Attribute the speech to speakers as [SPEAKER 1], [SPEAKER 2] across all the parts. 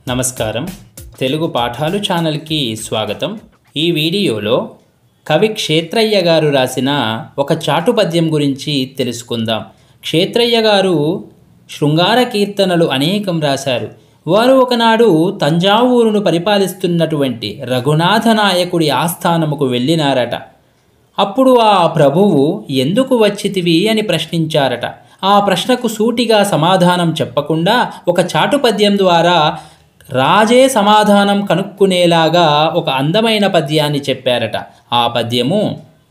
[SPEAKER 1] నమస్కారం తెలుగు పాఠాలు ఛానల్కి స్వాగతం ఈ వీడియోలో కవి క్షేత్రయ్య గారు రాసిన ఒక చాటు పద్యం గురించి తెలుసుకుందాం క్షేత్రయ్య గారు శృంగార కీర్తనలు అనేకం రాశారు వారు ఒకనాడు తంజావూరును పరిపాలిస్తున్నటువంటి రఘునాథ నాయకుడి ఆస్థానముకు వెళ్ళినారట అప్పుడు ఆ ప్రభువు ఎందుకు వచ్చితివి అని ప్రశ్నించారట ఆ ప్రశ్నకు సూటిగా సమాధానం చెప్పకుండా ఒక చాటు పద్యం ద్వారా రాజే సమాధానం కనుక్కునేలాగా ఒక అందమైన పద్యాన్ని చెప్పారట ఆ పద్యము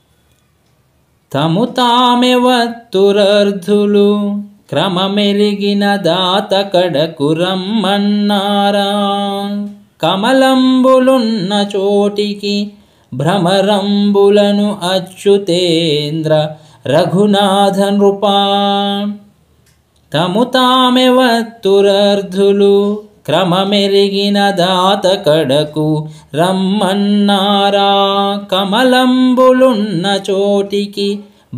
[SPEAKER 1] తము తామెవత్తురర్ధులు క్రమమెరిగిన దాత కడకు రమ్మన్నారా కమలంబులున్న చోటికి భ్రమరంబులను అచ్యుతేంద్ర రఘునాథ నృపా తము తామెవత్తురర్ధులు క్రమమెరిగిన దాత కడకు రమ్మన్నారా కమలంబులున్న చోటికి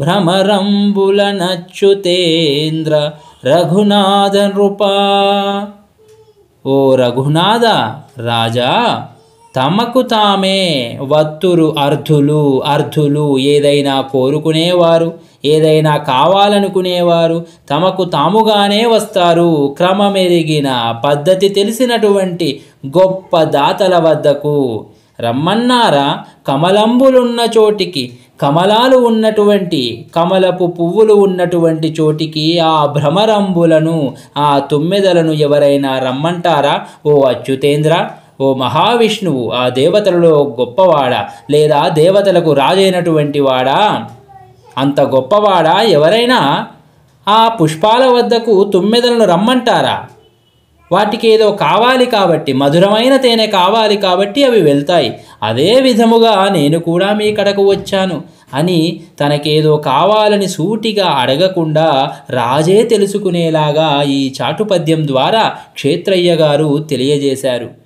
[SPEAKER 1] భ్రమరంబులనచ్యుతేంద్ర రఘునాథ నృపా ఓ రఘునాథ రాజా తమకు తామే వత్తురు అర్ధులు అర్ధులు ఏదైనా కోరుకునేవారు ఏదైనా కావాలనుకునేవారు తమకు తాముగానే వస్తారు క్రమమెరిగిన పద్ధతి తెలిసినటువంటి గొప్ప దాతల వద్దకు రమ్మన్నారా కమలంబులున్న చోటికి కమలాలు ఉన్నటువంటి కమలపు పువ్వులు ఉన్నటువంటి చోటికి ఆ భ్రమరంబులను ఆ తుమ్మెదలను ఎవరైనా రమ్మంటారా ఓ అచ్యుతేంద్ర ఓ మహావిష్ణువు ఆ దేవతలలో గొప్పవాడా లేదా దేవతలకు రాజైనటువంటి వాడా అంత గొప్పవాడా ఎవరైనా ఆ పుష్పాల వద్దకు తుమ్మెదలను రమ్మంటారా వాటికి ఏదో కావాలి కాబట్టి మధురమైన తేనె కావాలి కాబట్టి అవి వెళ్తాయి అదే విధముగా నేను కూడా మీ కడకు వచ్చాను అని తనకేదో కావాలని సూటిగా అడగకుండా రాజే తెలుసుకునేలాగా ఈ చాటుపద్యం ద్వారా క్షేత్రయ్య గారు తెలియజేశారు